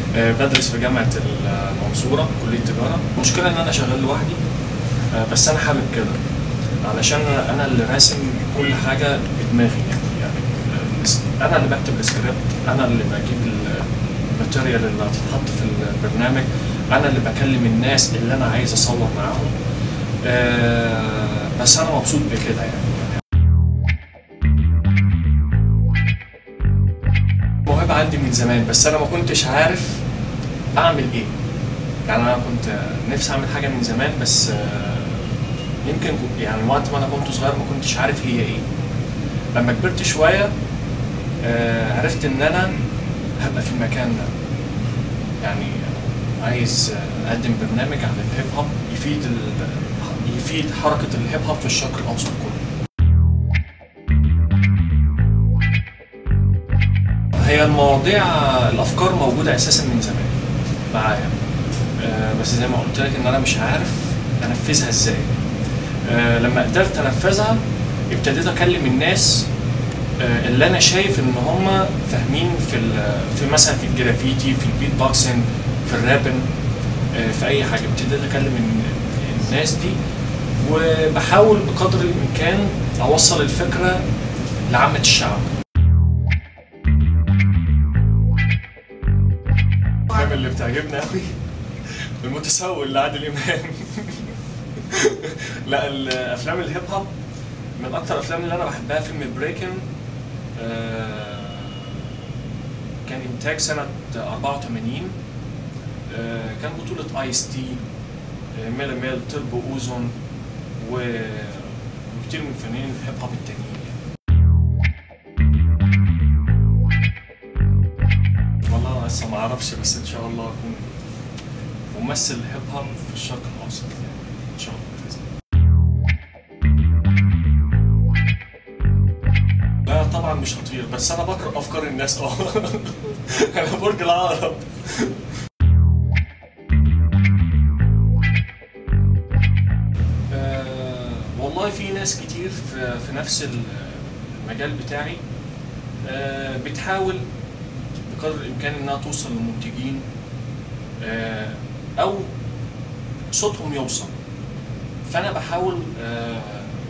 آه، بدرس في جامعة المنصورة كلية تجارة المشكلة إن أنا شغال لوحدي آه، بس أنا حابب كده علشان أنا اللي راسم كل حاجة بدماغي يعني يعني آه، أنا اللي بكتب السكريبت أنا اللي بجيب الماتيريال اللي هتتحط في البرنامج أنا اللي بكلم الناس اللي أنا عايز أصور معاهم آه، بس أنا مبسوط بكده يعني الموهبة عندي من زمان بس أنا ما كنتش عارف أعمل إيه يعني أنا كنت نفسي أعمل حاجة من زمان بس آه، يمكن كو- يعني وقت ما أنا كنت صغير ما كنتش عارف هي إيه لما كبرت شوية آه، عرفت إن أنا هبقى في المكان ده يعني عايز آه، أقدم برنامج عن الهيب هوب يفيد ال- يفيد حركة الهيب هوب في الشرق الأوسط كله هي المواضيع الافكار موجوده اساسا من زمان معايا آه، بس زي ما قلت لك ان انا مش عارف انفذها ازاي آه، لما قدرت انفذها ابتديت اكلم الناس آه، اللي انا شايف ان هم فاهمين في ال- في مثلا في الجرافيتي في البيت بوكسنج في الرابن آه، في اي حاجه ابتديت اكلم ال- الناس دي وبحاول بقدر الامكان اوصل الفكره لعامه الشعب الافلام اللي بتعجبني قوي المتسول لعادل امام لا الافلام الهيب هوب من اكتر الافلام اللي انا بحبها فيلم بريكن آه، كان انتاج سنه 84 آه، كان بطوله ايس تي آه، ميل ميل تربو اوزون و- وكتير من فنانين الهيب هوب التانيين والله انا لسه ما اعرفش بس ان شاء الله اكون ممثل هيب هوب في الشرق الاوسط يعني ان شاء الله بإذن الله. لا طبعا مش هطير بس انا بقرا افكار الناس اه انا برج العقرب آه، والله في ناس كتير في, في نفس المجال بتاعي آه، بتحاول بقدر الامكان انها توصل للمنتجين آه، او صوتهم يوصل فانا بحاول آه،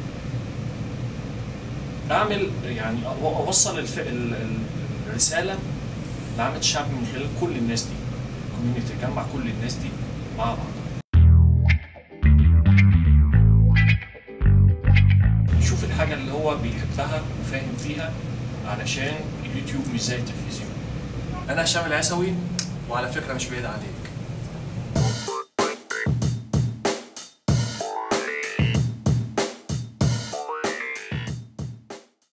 اعمل يعني أو- اوصل الف... ال- ال- الرساله لعامه الشعب من خلال كل الناس دي كوميونتي تجمع كل الناس دي مع بعض يشوف الحاجه اللي هو بيحبها وفاهم فيها علشان اليوتيوب مش زي التلفزيون انا هشام العسوي وعلى فكره مش بعيد عليك